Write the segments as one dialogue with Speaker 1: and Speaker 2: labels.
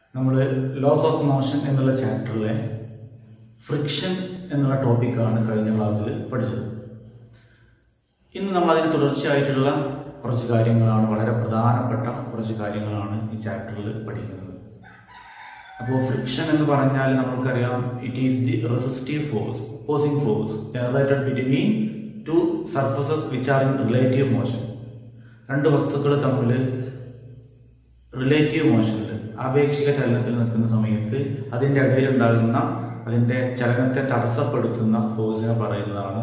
Speaker 1: നമ്മൾ loss of motion എന്നുള്ള ചാപ്റ്ററിലെ friction എന്നുള്ള ടോപ്പിക്കാണ് കഴിഞ്ഞ ക്ലാസ്സിൽ പഠിച്ചത് ഇന്ന് നമ്മൾ അതിന് തുടർച്ചയായിട്ടുള്ള കുറച്ച് കാര്യങ്ങളാണ് വളരെ പ്രധാനപ്പെട്ട കുറച്ച് കാര്യങ്ങളാണ് ഈ ചാപ്റ്ററിൽ പഠിക്കുന്നത് അപ്പോൾ ഫ്രിക്ഷൻ എന്ന് പറഞ്ഞാൽ നമുക്കറിയാം it is the resistive force opposing force generated between two surfaces which are in relative motion രണ്ട് വസ്തുക്കൾ തമ്മിൽ റിലേറ്റീവ് മോഷനിൽ ആപേക്ഷിക ചലനത്തിൽ നിൽക്കുന്ന സമയത്ത് അതിൻ്റെ ഇടയിൽ ഉണ്ടാകുന്ന അതിൻ്റെ ചലനത്തെ തടസ്സപ്പെടുത്തുന്ന ഫോഴ്സിനെ പറയുന്നതാണ്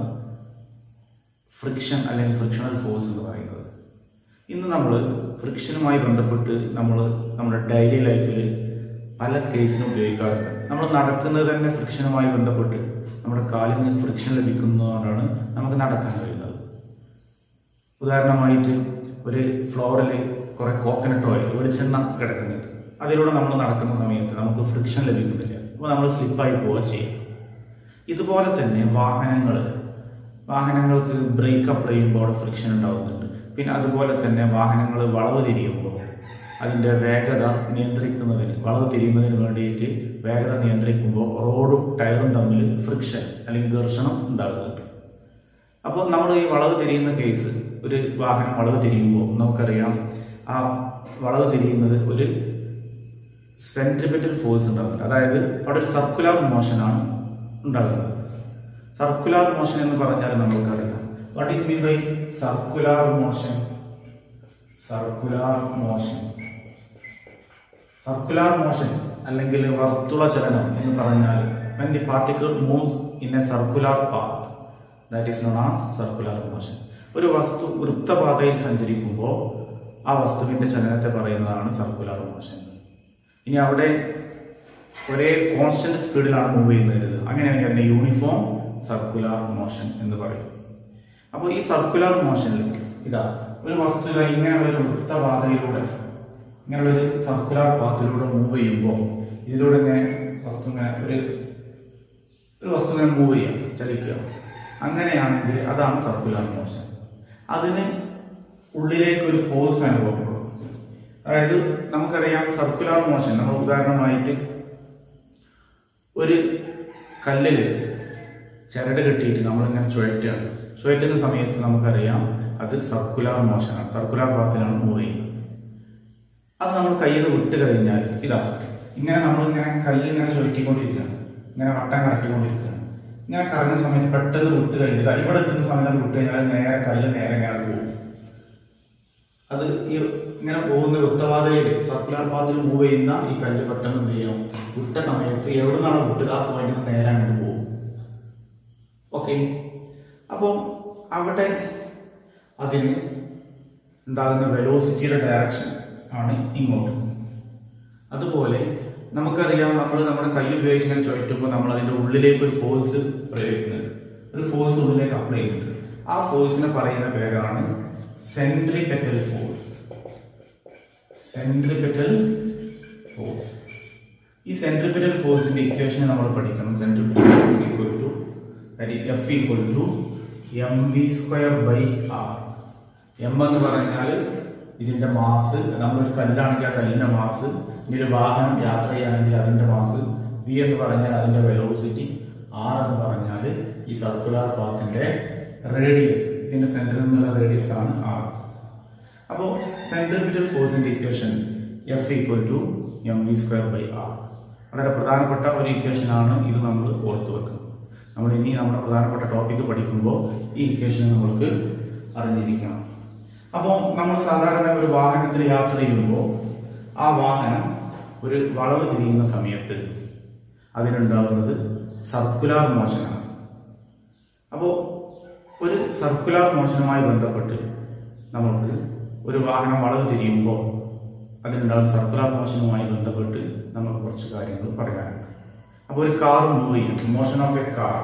Speaker 1: ഫ്രിക്ഷൻ അല്ലെങ്കിൽ ഫ്രിക്ഷണൽ ഫോഴ്സ് എന്ന് പറയുന്നത് ഇന്ന് നമ്മൾ ഫ്രിക്ഷനുമായി ബന്ധപ്പെട്ട് നമ്മൾ നമ്മുടെ ഡെയിലി ലൈഫിൽ പല കേസിനും ഉപയോഗിക്കാറുണ്ട് നമ്മൾ നടക്കുന്നത് തന്നെ ഫ്രിക്ഷനുമായി ബന്ധപ്പെട്ട് നമ്മുടെ കാലിന് ഫ്രിക്ഷൻ ലഭിക്കുന്നതുകൊണ്ടാണ് നമുക്ക് നടക്കാൻ കഴിയുന്നത് ഉദാഹരണമായിട്ട് ഒരു ഫ്ലോറിൽ കുറെ കോക്കനട്ട് ഓയിൽ വെളിച്ചെണ്ണ കിടക്കുന്നുണ്ട് അതിലൂടെ നമ്മൾ നടക്കുന്ന സമയത്ത് നമുക്ക് ഫ്രിക്ഷൻ ലഭിക്കുന്നില്ല അപ്പോൾ നമ്മൾ സ്ലിപ്പായി പോവുക ചെയ്യും ഇതുപോലെ തന്നെ വാഹനങ്ങൾ വാഹനങ്ങൾക്ക് ബ്രേക്ക് അപ്ലൈ ചെയ്യുമ്പോൾ അവിടെ ഫ്രിക്ഷൻ ഉണ്ടാകുന്നുണ്ട് പിന്നെ അതുപോലെ തന്നെ വാഹനങ്ങൾ വളവ് തിരിയുമ്പോൾ അതിൻ്റെ വേഗത നിയന്ത്രിക്കുന്നതിന് വളവ് തിരിയുന്നതിന് വേണ്ടിയിട്ട് വേഗത നിയന്ത്രിക്കുമ്പോൾ റോഡും ടയറും തമ്മിൽ ഫ്രിക്ഷൻ അല്ലെങ്കിൽ ഘർഷണം ഉണ്ടാകുന്നുണ്ട് അപ്പോൾ നമ്മൾ ഈ വളവ് തിരിയുന്ന കേസ് ഒരു വാഹനം വളവ് തിരിയുമ്പോൾ നമുക്കറിയാം ആ വളവ് തിരിയുന്നത് ഒരു സെൻട്രിപെറ്റൽ ഫോഴ്സ് ഉണ്ടാകുന്നുണ്ട് അതായത് അവിടെ ഒരു സർക്കുലർ മോഷനാണ് ഉണ്ടാകുന്നത് സർക്കുലർ മോഷൻ എന്ന് പറഞ്ഞാൽ നമുക്കറിയാം what is mean by circular motion circular motion circular motion അല്ലെങ്കിൽ വർത്തുള ചലനം എന്ന് പറഞ്ഞാൽ when the particle moves in a circular path that is known as circular motion ഒരു വസ്തു വൃത്തപാതയിൽ സഞ്ചരിക്കുമ്പോൾ ആ വസ്തുവിന്റെ ചലനത്തെ പറയുന്നതാണ് സർക്കുലർ മോഷൻ ഇനി അവിടെ ഒരേ കോൺസ്റ്റന്റ് സ്പീഡിലാണ് മൂവ് ചെയ്യുന്നത് അങ്ങനെയാണെങ്കിൽ അതിനെ യൂണിഫോം സർക്കുലർ മോഷൻ എന്ന് പറയും അപ്പോൾ ഈ സർക്കുലർ മോഷനിൽ ഇതാ ഒരു വസ്തു ഇതാ ഇങ്ങനെയുള്ള ഒരു വൃത്തപാതയിലൂടെ ഇങ്ങനെയുള്ള ഒരു സർക്കുലർ പാത്തിലൂടെ മൂവ് ചെയ്യുമ്പോൾ ഇതിലൂടെ ഇങ്ങനെ വസ്തു ഇങ്ങനെ ഒരു ഒരു വസ്തു ഇങ്ങനെ മൂവ് ചെയ്യാം ചലിക്കുക അങ്ങനെയാണെങ്കിൽ അതാണ് സർക്കുലർ മോഷൻ അതിന് ഉള്ളിലേക്ക് ഒരു ഫോഴ്സ് അനുഭവപ്പെടും അതായത് നമുക്കറിയാം സർക്കുലർ മോഷൻ നമ്മൾ ഉദാഹരണമായിട്ട് ഒരു കല്ലിൽ ചരട് കെട്ടിയിട്ട് നമ്മളിങ്ങനെ ചുഴറ്റുകയാണ് ചുഴറ്റുന്ന സമയത്ത് നമുക്കറിയാം അത് സർക്കുലർ മോഷനാണ് സർക്കുലർ പാത്തിലാണ് മൂവ് ചെയ്യുന്നത് അത് നമ്മൾ കയ്യിൽ നിന്ന് വിട്ട് കഴിഞ്ഞാൽ ഇതാ ഇങ്ങനെ നമ്മളിങ്ങനെ കല്ലിങ്ങനെ ചുഴറ്റിക്കൊണ്ടിരിക്കുകയാണ് ഇങ്ങനെ വട്ടം കറക്കിക്കൊണ്ടിരിക്കുകയാണ് ഇങ്ങനെ കറങ്ങുന്ന സമയത്ത് പെട്ടെന്ന് വിട്ട് കഴിഞ്ഞാൽ ഇവിടെ എത്തുന്ന സമയത്ത് വിട്ട് കഴിഞ്ഞാൽ നേരെ കല്ല് നേരെ ഇങ്ങനെ പോകും അത് ഈ ഇങ്ങനെ പോകുന്ന വൃത്തപാതയിൽ സർക്കുലർ പാതയിൽ മൂവ് ചെയ്യുന്ന ഈ കല്ല് പെട്ടെന്ന് എന്ത് ചെയ്യും വിട്ട സമയത്ത് എവിടെ നിന്നാണ് വിട്ടുക ആ പോയിന്റ് നേരെ അങ്ങോട്ട് പോകും ഓക്കെ അപ്പോൾ അവിടെ അതിന് ഉണ്ടാകുന്ന വെലോസിറ്റിയുടെ ഡയറക്ഷൻ ആണ് ഇങ്ങോട്ട് അതുപോലെ നമുക്കറിയാം നമ്മൾ നമ്മുടെ കൈ ഉപയോഗിച്ച് ഇങ്ങനെ ചുഴറ്റുമ്പോൾ നമ്മൾ അതിന്റെ ഉള്ളിലേക്ക് ഒരു ഫോഴ്സ് പ്രയോഗിക്കുന്നുണ്ട് ഒരു ഫോഴ്സ് ഉള്ളിലേക്ക് അപ്ലൈ ചെയ്യുന്നുണ്ട് ആ ഫോഴ്സിനെ പറയുന്ന പേരാണ് സെൻട്രിപെറ്റൽ ഫോഴ്സ് സെൻട്രിപെറ്റൽ ഫോഴ്സ് ഈ സെൻട്രിപെറ്റൽ ഫോഴ്സിന്റെ ഇക്വേഷൻ നമ്മൾ പഠിക്കണം centripetal force equal to that is F equal to M V square by R M എന്ന് പറഞ്ഞാൽ ഇതിന്റെ മാസ് നമ്മളൊരു കല്ലാണെങ്കിൽ ആ കല്ലിന്റെ മാസ് ഇനി ഒരു വാഹനം യാത്ര ചെയ്യുകയാണെങ്കിൽ അതിന്റെ മാസ് വി എന്ന് പറഞ്ഞാൽ അതിന്റെ വെലോസിറ്റി ആർ എന്ന് പറഞ്ഞാൽ ഈ സർക്കുലർ പാത്തിന്റെ റേഡിയസ് ഇതിന്റെ സെന്ററിൽ നിന്നുള്ള റേഡിയസ് ആണ് ആർ അപ്പോൾ സെൻട്രിപിറ്റൽ ഫോഴ്സിന്റെ equation F equal to M V square by R വളരെ പ്രധാനപ്പെട്ട ഒരു ഇക്വേഷൻ ആണ് ഇത് നമ്മൾ ഓർത്തു വെക്കുന്നത് നമ്മൾ ഇനി നമ്മുടെ പ്രധാനപ്പെട്ട ടോപ്പിക്ക് പഠിക്കുമ്പോൾ ഈ ഇക്വേഷൻ നമ്മൾക്ക് അറിഞ്ഞിരിക്കണം അപ്പോൾ നമ്മൾ സാധാരണ ഒരു വാഹനത്തിൽ യാത്ര ചെയ്യുമ്പോൾ ആ വാഹനം ഒരു വളവ് തിരിയുന്ന സമയത്ത് അതിനുണ്ടാകുന്നത് സർക്കുലാർ മോഷനാണ് അപ്പോൾ ഒരു സർക്കുലാർ മോഷനുമായി ബന്ധപ്പെട്ട് നമുക്ക് ഒരു വാഹനം വളവ് തിരിയുമ്പോൾ അതിനുണ്ടാകുന്ന സർക്കുലാർ മോഷനുമായി ബന്ധപ്പെട്ട് നമുക്ക് കുറച്ച് കാര്യങ്ങൾ പറയാനുണ്ട് അപ്പോൾ ഒരു കാർ മൂവ് ചെയ്യും motion of a car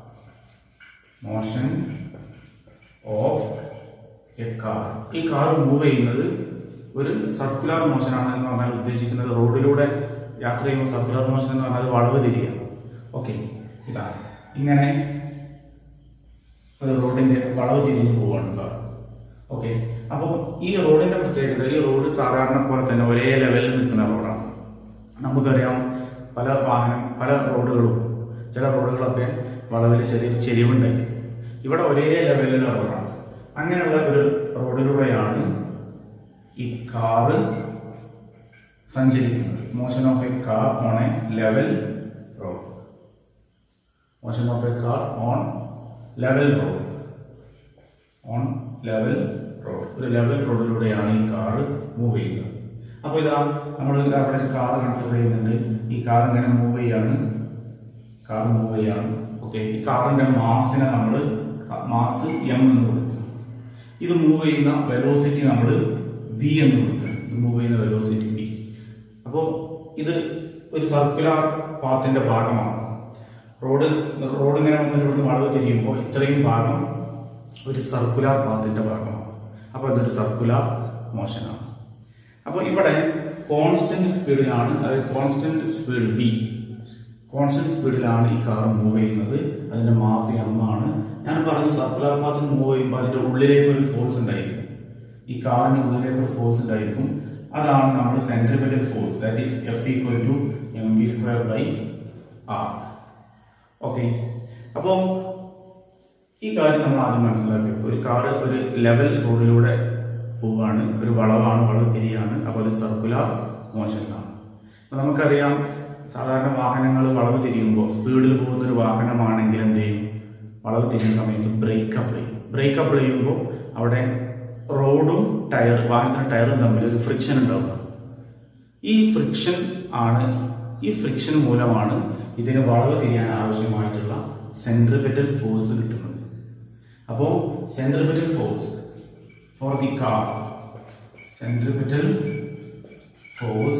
Speaker 1: motion of a car ഈ കാർ മൂവ് ചെയ്യുന്നത് ഒരു സർക്കുലർ മോഷൻ ആണ് എന്ന് പറഞ്ഞാൽ ഉദ്ദേശിക്കുന്നത് റോഡിലൂടെ യാത്ര ചെയ്യുമ്പോൾ സർക്കുലർ മോഷൻ എന്ന് പറഞ്ഞാൽ അത് വളവ് തിരിയുക ഓക്കെ ഇതാ ഇങ്ങനെ ഒരു റോഡിന്റെ വളവ് തിരിഞ്ഞ് പോവാണ് കാർ ഓക്കെ അപ്പോൾ ഈ റോഡിന്റെ പ്രത്യേകത ഈ റോഡ് സാധാരണ പോലെ തന്നെ ഒരേ ലെവലിൽ നിൽക്കുന്ന റോഡാണ് നമുക്കറിയാം പല വാഹനം പല റോഡുകളും ചില റോഡുകളൊക്കെ വളവിൽ ചെറിയ ചെരിവുണ്ടായി ഇവിടെ ഒരേ ലെവലിലുള്ള റോഡാണ് അങ്ങനെയുള്ള ഒരു റോഡിലൂടെയാണ് ഈ കാറ് സഞ്ചരിക്കുന്നത് motion of a car on a level road motion of a car on level road on level road ഒരു ലെവൽ റോഡിലൂടെയാണ് ഈ കാറ് മൂവ് ചെയ്യുന്നത് അപ്പോൾ ഇതാ നമ്മൾ അവിടെ ഒരു കാർ കൺസിഡർ ചെയ്യുന്നുണ്ട് ഈ കാർ ഇങ്ങനെ മൂവ് ചെയ്യാണ് കാർ മൂവ് ചെയ്യാണ് ഓക്കെ ഈ കാറിന്റെ മാസിനെ നമ്മൾ മാസ് എം എന്ന് കൊടുക്കും ഇത് മൂവ് ചെയ്യുന്ന വെലോസിറ്റി നമ്മൾ വി എന്ന് കൊടുക്കും ഇത് മൂവ് ചെയ്യുന്ന വെലോസിറ്റി വി അപ്പോൾ ഇത് ഒരു സർക്കുലർ പാത്തിന്റെ ഭാഗമാണ് റോഡ് റോഡ് ഇങ്ങനെ വന്നിട്ട് ഇവിടുന്ന് വളവ് തിരിയുമ്പോൾ ഇത്രയും ഭാഗം ഒരു സർക്കുലർ പാത്തിന്റെ ഭാഗമാണ് അപ്പോൾ ഇതൊരു സർക്കുലർ മോഷനാണ് അപ്പോൾ ഇവിടെ കോൺസ്റ്റന്റ് സ്പീഡിലാണ് അതായത് കോൺസ്റ്റന്റ് സ്പീഡ് വി കോൺസ്റ്റന്റ് സ്പീഡിലാണ് ഈ കാർ മൂവ് ചെയ്യുന്നത് അതിന്റെ മാസ് എം ആണ് ഞാൻ പറഞ്ഞു സർക്കുലർ പാത്തിൽ മൂവ് ചെയ്യുമ്പോൾ അതിന്റെ ഉള്ളിലേക്ക് ഒരു ഫോഴ്സ് ഉണ്ടായിരിക്കും ഈ കാറിന്റെ ഉള്ളിലേക്ക് ഒരു ഫോഴ്സ് ഉണ്ടായിരിക്കും അതാണ് നമ്മൾ centripetal force that is F equal to M V square by R okay അപ്പോൾ ഈ കാര്യം നമ്മൾ ആദ്യം മനസ്സിലാക്കി ഒരു കാർ ഒരു ലെവൽ റോഡിലൂടെ പോവുകയാണ് ഒരു വളവാണ് വളവ് തിരിയാണ് അപ്പോൾ അത് സർക്കുലർ മോഷനിലാണ് അപ്പൊ നമുക്കറിയാം സാധാരണ വാഹനങ്ങൾ വളവ് തിരിയുമ്പോൾ സ്പീഡിൽ പോകുന്ന ഒരു വാഹനമാണെങ്കിൽ എന്ത് ചെയ്യും വളവ് തിരിയുന്ന സമയത്ത് ബ്രേക്ക് അപ്ലൈ ചെയ്യും ബ്രേക്ക് അപ്ലൈ ചെയ്യുമ്പോൾ അവിടെ റോഡും ടയർ വാഹനത്തിന്റെ ടയറും തമ്മിൽ ഒരു ഫ്രിക്ഷൻ ഉണ്ടാവുക ഈ ഫ്രിക്ഷൻ ആണ് ഈ ഫ്രിക്ഷൻ മൂലമാണ് ഇതിന് വളവ് തിരിയാൻ ആവശ്യമായിട്ടുള്ള സെൻട്രിപെറ്റൽ ഫോഴ്സ് കിട്ടുന്നത് അപ്പോൾ centripetal force for the car centripetal force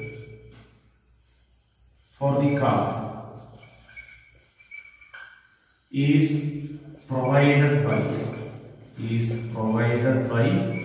Speaker 1: for the car is provided by is provided by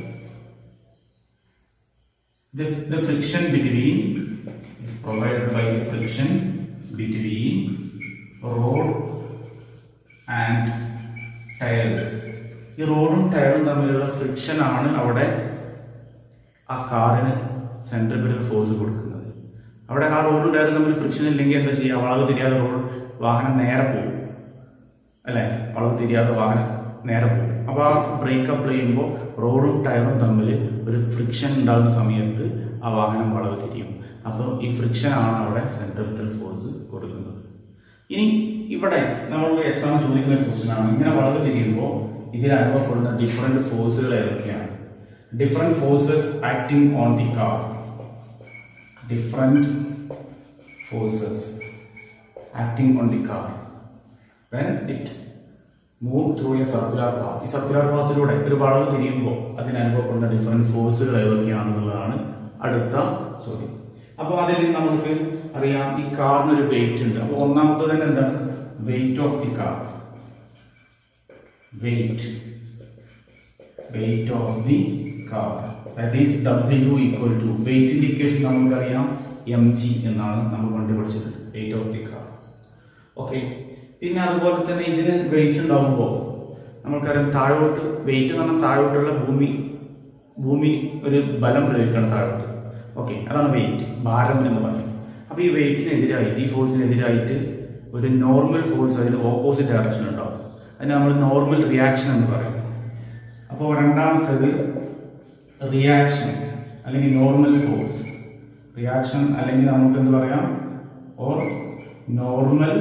Speaker 1: the, the friction between is provided by the friction between road and tires ഈ റോഡും ടയറും തമ്മിലുള്ള friction ആണ് അവിടെ ആ കാറിന് സെൻട്രിപെറ്റൽ ഫോഴ്സ് കൊടുക്കുന്നത് അവിടെ ആ റോഡും ടയറും തമ്മിൽ ഫ്രിക്ഷൻ ഇല്ലെങ്കിൽ എന്താ ചെയ്യുക വളവ് തിരിയാതെ റോഡ് വാഹനം നേരെ പോകും അല്ലെ വളവ് തിരിയാതെ വാഹനം നേരെ പോകും അപ്പോൾ ആ ബ്രേക്ക് അപ്ലൈ ചെയ്യുമ്പോൾ റോഡും ടയറും തമ്മിൽ ഒരു ഫ്രിക്ഷൻ ഉണ്ടാകുന്ന സമയത്ത് ആ വാഹനം വളവ് തിരിയും അപ്പോൾ ഈ ഫ്രിക്ഷൻ ആണ് അവിടെ സെൻട്രിപെറ്റൽ ഫോഴ്സ് കൊടുക്കുന്നത് ഇനി ഇവിടെ നമ്മൾ എക്സാം ചോദിക്കുന്ന ഒരു ക്വസ്റ്റ്യൻ ആണ് ഇങ്ങനെ വളവ് തിരിയുമ്പോൾ ഇതിൽ അനുഭവപ്പെടുന്ന ഡിഫറെന്റ് ഫോഴ്സുകൾ ഏതൊക്കെയാണ് different forces acting on the car different forces acting on the car when it move through a circular path ഈ സർക്കുലർ പാത്തിലൂടെ ഒരു വളവ് തിരിയുമ്പോൾ അതിന് അനുഭവപ്പെടുന്ന ഡിഫറെന്റ് ഫോഴ്സുകൾ ഏതൊക്കെയാണെന്നുള്ളതാണ് അടുത്ത ചോദ്യം അപ്പോൾ അതിൽ നിന്ന് നമുക്ക് അറിയാം ഈ കാറിന് ഒരു വെയിറ്റ് ഉണ്ട് അപ്പോൾ ഒന്നാമത്തെ തന്നെ എന്താണ് weight of the car weight weight of the car that is W equal to വെയിറ്റിന്റെ ഇക്വേഷൻ നമുക്കറിയാം എം ജി എന്നാണ് നമ്മൾ കണ്ടുപിടിച്ചത് weight of the car okay പിന്നെ അതുപോലെ തന്നെ ഇതിന് വെയിറ്റ് ഉണ്ടാവുമ്പോൾ നമുക്കറിയാം താഴോട്ട് വെയിറ്റ് എന്ന് പറഞ്ഞാൽ താഴോട്ടുള്ള ഭൂമി ഭൂമി ഒരു ബലം പ്രയോഗിക്കണം താഴോട്ട് ഓക്കെ അതാണ് വെയിറ്റ് ഭാരം എന്ന് പറയും അപ്പോൾ ഈ വെയിറ്റിനെതിരായിട്ട് ഈ ഫോഴ്സിനെതിരായിട്ട് ഒരു നോർമൽ ഫോഴ്സ് അതിന് ഓപ്പോസിറ്റ് ഡയറക്ഷൻ ഉണ്ടാവും അതിന് നമ്മൾ നോർമൽ റിയാക്ഷൻ എന്ന് പറയും അപ്പോൾ രണ്ടാമത്തേത് റിയാക്ഷൻ അല്ലെങ്കിൽ നോർമൽ ഫോഴ്സ് റിയാക്ഷൻ അല്ലെങ്കിൽ നമുക്ക് എന്ത് പറയാം ഓർ നോർമൽ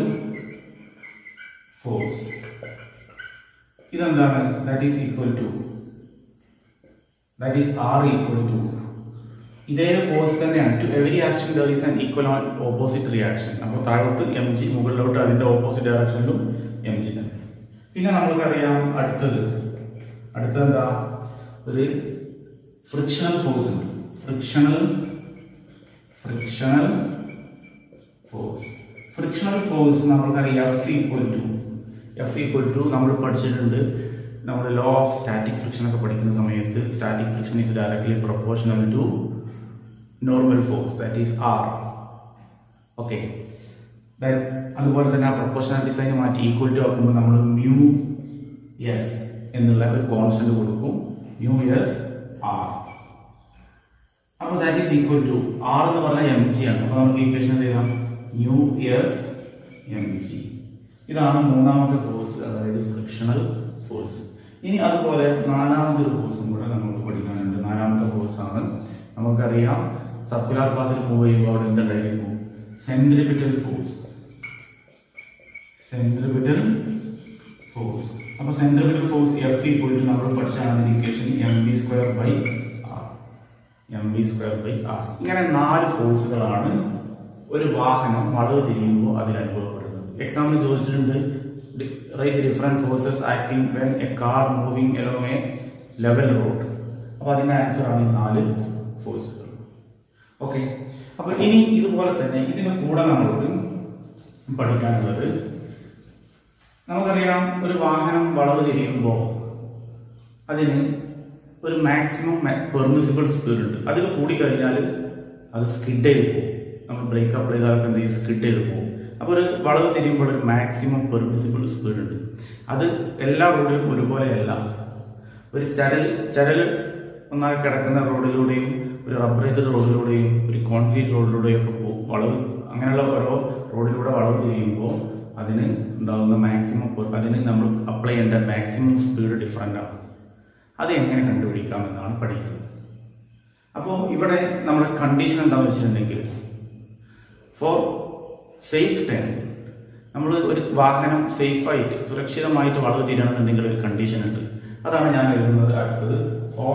Speaker 1: ഫോഴ്സ് ഇതെന്താണ് that is equal to that is R equal to ഇതേ ഫോഴ്സ് തന്നെയാണ് to every action there is an equal on opposite reaction അപ്പോൾ താഴോട്ട് എം ജി മുകളിലോട്ട് അതിന്റെ ഓപ്പോസിറ്റ് ഡയറക്ഷനിലും എം ജി തന്നെ പിന്നെ നമുക്കറിയാം അടുത്തത് അടുത്തത് എന്താ ഒരു ഫ്രിക്ഷണൽ ഫോഴ്സ് ഉണ്ട് frictional frictional force frictional force നമ്മൾക്കറിയാം F equal to F equal to നമ്മൾ പഠിച്ചിട്ടുണ്ട് നമ്മൾ ലോ ഓഫ് സ്റ്റാറ്റിക് ഫ്രിക്ഷൻ ഒക്കെ പഠിക്കുന്ന സമയത്ത് static friction is directly proportional to normal force that is R okay അതുപോലെ തന്നെ ആ പ്രൊപ്പോർഷണൽ ഡിസൈൻ മാറ്റി ഈക്വൽ ടു ആക്കുമ്പോൾ നമ്മൾ മ്യൂ എസ് എന്നുള്ള ഒരു കോൺസ്റ്റന്റ് കൊടുക്കും മ്യൂ എസ് ആർ അപ്പൊ that is equal to R എന്ന് പറഞ്ഞാൽ എം ജി ആണ് അപ്പൊ നമുക്ക് ഇക്വേഷൻ എന്ത് ചെയ്യാം ന്യൂ എസ് എം ജി ഇതാണ് മൂന്നാമത്തെ ഫോഴ്സ് അതായത് ഫ്രിക്ഷണൽ ഫോഴ്സ് ഇനി അതുപോലെ നാലാമത്തെ ഒരു ഫോഴ്സും കൂടെ നമുക്ക് പഠിക്കാനുണ്ട് നാലാമത്തെ ഫോഴ്സ് ആണ് നമുക്കറിയാം സർക്കുലർ പാത്തിൽ മൂവ് ചെയ്യുമ്പോൾ അവിടെ എന്തുണ്ടായിരിക്കും സെൻട്രിപിറ്റൽ ഫോഴ്സ് സെൻട്രിപിറ്റൽ ഫോഴ്സ് അപ്പൊ centripetal force F equal to നമ്മൾ പഠിച്ചാണ് equation M B square by R M B square by R ഇങ്ങനെ നാല് ഫോഴ്സുകളാണ് ഒരു വാഹനം വളവ് തിരിയുമ്പോൾ അതിൽ അനുഭവപ്പെടുന്നത് എക്സാമ്പിൾ ചോദിച്ചിട്ടുണ്ട് right different forces acting when a car moving along a level road അപ്പൊ അതിന്റെ ആൻസർ ആണ് ഈ നാല് ഫോഴ്സുകൾ ഓക്കെ അപ്പൊ ഇനി ഇതുപോലെ തന്നെ ഇതിന്റെ കൂടെ നമ്മളോട് പഠിക്കാനുള്ളത് നമുക്കറിയാം ഒരു വാഹനം വളവ് തിരിയുമ്പോൾ അതിന് ഒരു മാക്സിമം പെർമിസിബിൾ സ്പീഡ് ഉണ്ട് അതിൽ കൂടി കഴിഞ്ഞാൽ അത് സ്കിഡ് ചെയ്ത് പോകും നമ്മൾ ബ്രേക്ക് അപ്ലൈ ചെയ്താലൊക്കെ എന്ത് ചെയ്യും സ്കിഡ് ചെയ്ത് പോകും അപ്പോൾ ഒരു വളവ് തിരിയുമ്പോൾ ഒരു മാക്സിമം പെർമിസിബിൾ സ്പീഡ് ഉണ്ട് അത് എല്ലാ റോഡിലും ഒരുപോലെയല്ല ഒരു ചരൽ ചരൽ ഒന്നാകെ കിടക്കുന്ന റോഡിലൂടെയും ഒരു റബ്ബറൈസ്ഡ് റോഡിലൂടെയും ഒരു കോൺക്രീറ്റ് റോഡിലൂടെയും ഒക്കെ പോകും വളവ് അങ്ങനെയുള്ള ഓരോ റോഡിലൂടെ വളവ് തിരിയുമ്പോൾ അതിന് ഉണ്ടാകുന്ന മാക്സിമം അതിന് നമ്മൾ അപ്ലൈ ചെയ്യേണ്ട മാക്സിമം സ്പീഡ് ഡിഫറൻ്റ് ആണ് അത് എങ്ങനെ കണ്ടുപിടിക്കാം എന്നാണ് പഠിക്കുന്നത് അപ്പോൾ ഇവിടെ നമ്മുടെ കണ്ടീഷൻ എന്താണെന്ന് വെച്ചിട്ടുണ്ടെങ്കിൽ ഫോർ സേഫ് ടൈം നമ്മൾ ഒരു വാഹനം സേഫായിട്ട് സുരക്ഷിതമായിട്ട് വളവ് തീരണമെന്നുണ്ടെങ്കിൽ ഒരു കണ്ടീഷൻ ഉണ്ട് അതാണ് ഞാൻ എഴുതുന്നത് അടുത്തത് ഫോർ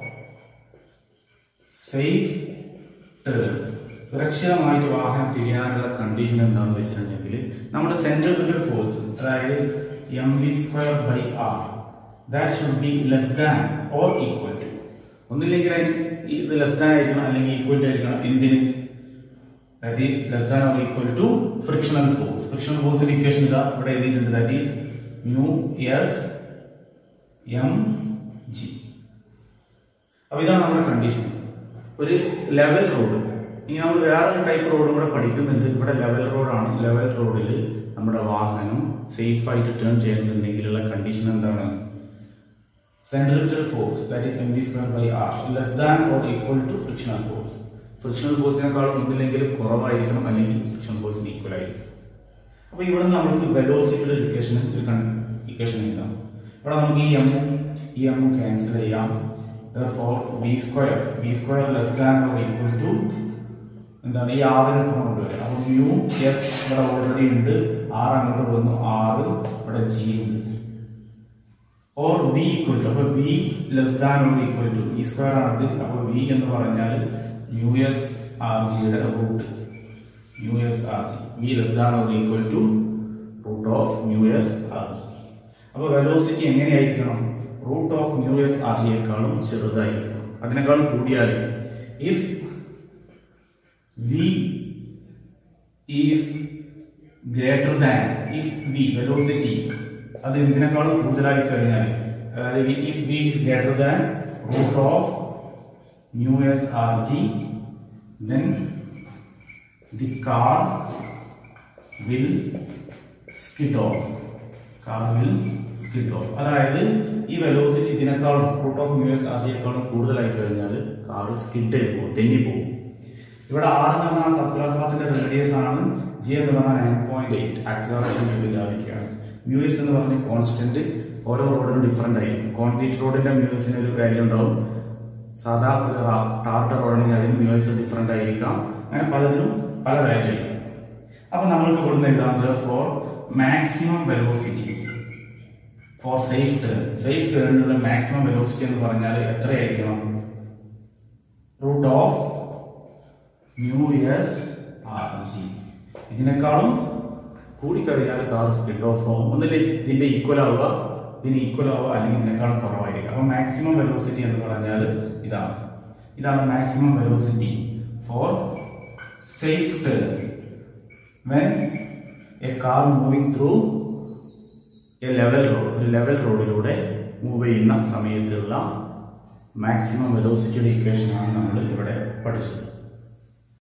Speaker 1: സേഫ് ടേൺ സുരക്ഷിതമായിട്ട് വാഹനം തിരിയാനുള്ള കണ്ടീഷൻ എന്താണെന്ന് വെച്ചിട്ടുണ്ടെങ്കിൽ നമ്മുടെ സെൻട്രിപിറ്റൽ ഫോഴ്സ് അതായത് M V square by R that should be less than or equal to ഒന്നില്ലെങ്കിൽ അതിന് ഇത് ലെസ് ദാൻ ആയിരിക്കണം അല്ലെങ്കിൽ ഈക്വൽ ആയിരിക്കണം എന്തിന് that is less than or equal to frictional force frictional ഫോഴ്സിന്റെ ഇക്വേഷൻ ഇതാ ഇവിടെ എഴുതിയിട്ടുണ്ട് that is mu S M G അപ്പൊ ഇതാണ് നമ്മുടെ കണ്ടീഷൻ ഒരു ലെവൽ റോഡ് ഇനി നമ്മൾ വേറൊരു ടൈപ്പ് റോഡും കൂടെ പഠിക്കുന്നുണ്ട് ഇവിടെ ലെവൽ റോഡാണ് ലെവൽ റോഡിൽ നമ്മുടെ വാഹനം സേഫ് ആയിട്ട് ടേൺ ചെയ്യുന്നുണ്ടെങ്കിലുള്ള കണ്ടീഷൻ എന്താണ് centripetal force that is M V square by R less than or equal to frictional force frictional ഫോഴ്സിനേക്കാളും ഒന്നില്ലെങ്കിൽ കുറവായിരിക്കണം അല്ലെങ്കിൽ ഫ്രിക്ഷണൽ ഫോഴ്സിന് ഈക്വൽ ആയിരിക്കും അപ്പൊ ഇവിടെ നമുക്ക് വെലോസിറ്റിയുടെ ഇക്വേഷൻ ഇക്വേഷൻ എഴുതാം ഇവിടെ നമുക്ക് ഈ എമ്മും ഈ എമ്മും ക്യാൻസൽ ചെയ്യാം therefore b square b square less than or equal to എന്താണ് ഈ ആറിനെ കൊണ്ടുവരിക അപ്പൊ മ്യൂ എസ് ഇവിടെ ഓൾറെഡി ഉണ്ട് ആറ് അങ്ങോട്ട് വന്നു ആറ് ഇവിടെ ജി ഉണ്ട് ഓർ വി ഈക്വൽ ടു അപ്പൊ V less than or equal to ഈ സ്ക്വയർ ആണ് അപ്പൊ വി എന്ന് പറഞ്ഞാൽ യു എസ് ആർ ജിയുടെ root mu S R G V less than or equal to root of mu S R G അപ്പൊ velocity എങ്ങനെയായിരിക്കണം root of mu S R ജിയേക്കാളും ചെറുതായിരിക്കണം അതിനേക്കാളും കൂടിയാൽ if V is greater than if V velocity അത് ഇതിനേക്കാളും കൂടുതലായി കഴിഞ്ഞാൽ അതായത് if V is greater than root of mu S R G then the car will skid off car will skid off അതായത് ഈ വെലോസിറ്റി ഇതിനേക്കാളും root of mu S R ജിയേക്കാളും കൂടുതലായി കഴിഞ്ഞാൽ കാർ സ്കിഡ് ചെയ്ത് പോകും തെന്നി പോകും ഇവിടെ ആർ എന്ന് പറഞ്ഞാൽ സർക്കുലർ പാത്തിന്റെ റേഡിയസ് ആണ് ജി എന്ന് പറഞ്ഞാൽ നയൻ പോയിന്റ് എയ്റ്റ് ആക്സിലറേഷൻ ഇല്ലാതിരിക്കുകയാണ് മ്യൂ എസ് എന്ന് പറഞ്ഞ കോൺസ്റ്റന്റ് ഓരോ റോഡിനും ഡിഫറെന്റ് ആയിരിക്കും കോൺക്രീറ്റ് റോഡിന്റെ മ്യൂ എസിന് ഒരു വാല്യൂ ഉണ്ടാവും സാധാ ഒരു ടാർട്ട റോഡിന്റെ അതിന് മ്യൂ എസ് ഡിഫറെന്റ് ആയിരിക്കാം അങ്ങനെ പലതിനും പല വാല്യൂ ആയിരിക്കും അപ്പൊ നമ്മൾക്ക് ഇവിടുന്ന് എഴുതാം for maximum velocity for safe turn safe ടേണിനുള്ള മാക്സിമം വെലോസിറ്റി എന്ന് പറഞ്ഞാൽ എത്രയായിരിക്കണം root of mu S R G ഇതിനേക്കാളും കൂടിക്കഴിഞ്ഞാൽ കാർ സ്കിഡ് ഓഫ് ആവും ഒന്നിൽ ഇതിന്റെ ഈക്വൽ ആവുക ഇതിന് ഈക്വൽ ആവുക അല്ലെങ്കിൽ ഇതിനേക്കാളും കുറവായിരിക്കും അപ്പൊ മാക്സിമം വെലോസിറ്റി എന്ന് പറഞ്ഞാൽ ഇതാണ് ഇതാണ് maximum velocity for safe turn when a car moving through a level road ഒരു ലെവൽ റോഡിലൂടെ മൂവ് ചെയ്യുന്ന സമയത്തുള്ള മാക്സിമം വെലോസിറ്റിയുടെ ഇക്വേഷനാണ് നമ്മൾ ഇവിടെ പഠിച്ചത്